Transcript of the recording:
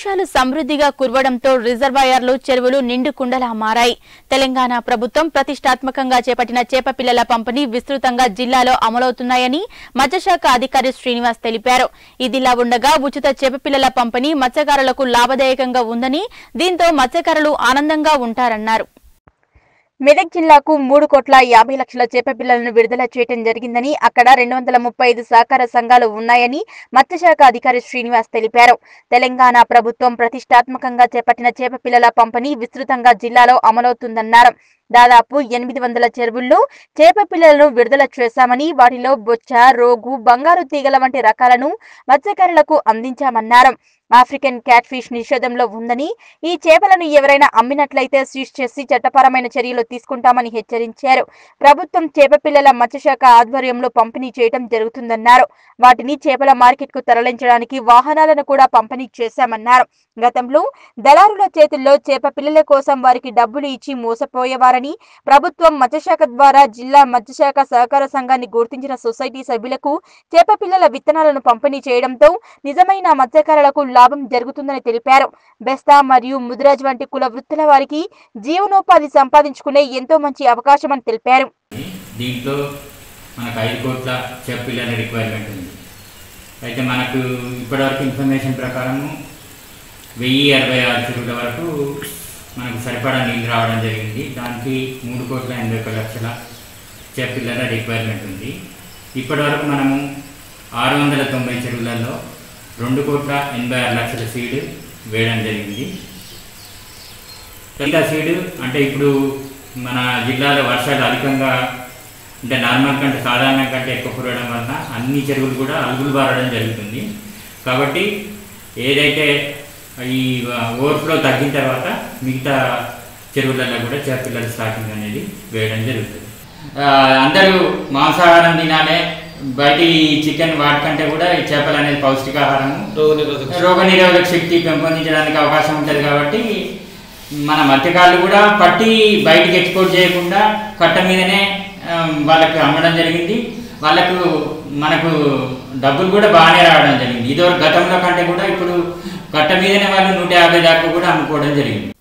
వర్షాలు సమృద్ధిగా కురవడంతో రిజర్వాయర్లు చెరువులు నిండు కుండలా మారాయి తెలంగాణ ప్రభుత్వం ప్రతిష్టాత్మకంగా చేపట్టిన చేప పిల్లల పంపిణీ విస్తృతంగా జిల్లాలో అమలవుతున్నాయని మత్స్యశాఖ అధికారి శ్రీనివాస్ తెలిపారు ఇదిలా ఉండగా ఉచిత చేప పిల్లల పంపిణీ మత్స్యకారులకు లాభదాయకంగా ఉందని దీంతో మత్స్యకారులు ఆనందంగా ఉంటారన్నారు మెదక్ జిల్లాకు మూడు కోట్ల యాభై లక్షల చేప పిల్లలను విడుదల చేయడం జరిగిందని అక్కడ రెండు వందల ముప్పై ఐదు సహకార సంఘాలు ఉన్నాయని మత్స్యశాఖ అధికారి శ్రీనివాస్ తెలిపారు తెలంగాణ ప్రభుత్వం ప్రతిష్టాత్మకంగా చేపట్టిన చేప పిల్లల పంపిణీ విస్తృతంగా జిల్లాలో అమలవుతుందన్నారు దాదాపు ఎనిమిది వందల చెరువుల్లో చేప పిల్లలను విడుదల చేశామని వాటిలో బొచ్చ రోగు బంగారు తీగల వంటి రకాలను మత్స్యకారులకు అందించామన్నారు ఆఫ్రికన్ క్యాట్ ఫిష్ నిషేధంలో ఉందని ఈ చేపలను ఎవరైనా అమ్మినట్లయితే సీజ్ చేసి చట్టపరమైన చర్యలు తీసుకుంటామని హెచ్చరించారు ప్రభుత్వం చేప పిల్లల మత్స్యశాఖ ఆధ్వర్యంలో పంపిణీ చేయడం జరుగుతుందన్నారు వాటిని చేపల మార్కెట్కు తరలించడానికి వాహనాలను కూడా పంపిణీ చేశామన్నారు గతంలో దళారుల చేతుల్లో చేప పిల్లల కోసం వారికి డబ్బులు ఇచ్చి మోసపోయేవారని ప్రభుత్వం మత్స్యశాఖ ద్వారా జిల్లా మత్స్యశాఖ సహకార సంఘాన్ని గుర్తించిన సొసైటీ సభ్యులకు చేప పిల్లల విత్తనాలను పంపిణీ చేయడంతో నిజమైన మత్స్యకారులకు లాభం జరుగుతుందని తెలిపారు బెస్తా మరియు ముదిరాజ్ వంటి కుల వృత్తుల వారికి జీవనోపాధి సంపాదించుకునే ఎంతో మంచి అవకాశమని తెలిపారు దీంట్లో మనకు ఐదు కోట్ల చెప్పిల్ రిక్వైర్మెంట్ ఉంది అయితే మనకు ఇప్పటివరకు ఇన్ఫర్మేషన్ ప్రకారము వెయ్యి అరవై ఆరు చెరువుల వరకు మనకు సరిపడా నీళ్ళు రావడం జరిగింది దానికి మూడు కోట్ల ఎనభై ఒక లక్షల చెప్పిల్లల రిక్వైర్మెంట్ ఉంది ఇప్పటివరకు మనము ఆరు వందల తొంభై చెరువులలో రెండు కోట్ల ఎనభై ఆరు లక్షల సీడ్ వేయడం జరిగింది ఇంకా సీడ్ అంటే ఇప్పుడు మన జిల్లాలో వర్షాలు అధికంగా అంటే నార్మల్ కంటే సాధారణం కంటే ఎక్కువ కురవడం వలన అన్ని చెరువులు కూడా అలుగులు బారడం జరుగుతుంది కాబట్టి ఏదైతే ఈ ఓవర్ఫ్లో తగ్గిన తర్వాత మిగతా చెరువులలో కూడా చేపపిల్లల స్టాకింగ్ అనేది వేయడం జరుగుతుంది ఆ, అందరూ మాంసాహారం తినాలి బయటి చికెన్ వాటికంటే కూడా ఈ చేపలు అనేది పౌష్టికాహారము రోగనిరోధక రోగ నిరోధక శక్తి పెంపొందించడానికి అవకాశం ఉంటుంది కాబట్టి మన మత్స్యకారులు కూడా పట్టి బయటికి ఎక్స్పోర్ట్ చేయకుండా కట్ట మీదనే ఆ, వాళ్ళకి అమ్మడం జరిగింది వాళ్ళకు మనకు డబ్బులు కూడా బాగానే రావడం జరిగింది ఇదివరకు గతంలో కంటే కూడా ఇప్పుడు కట్ట మీదనే వాళ్ళు నూట యాభై దాకా కూడా అమ్ముకోవడం జరిగింది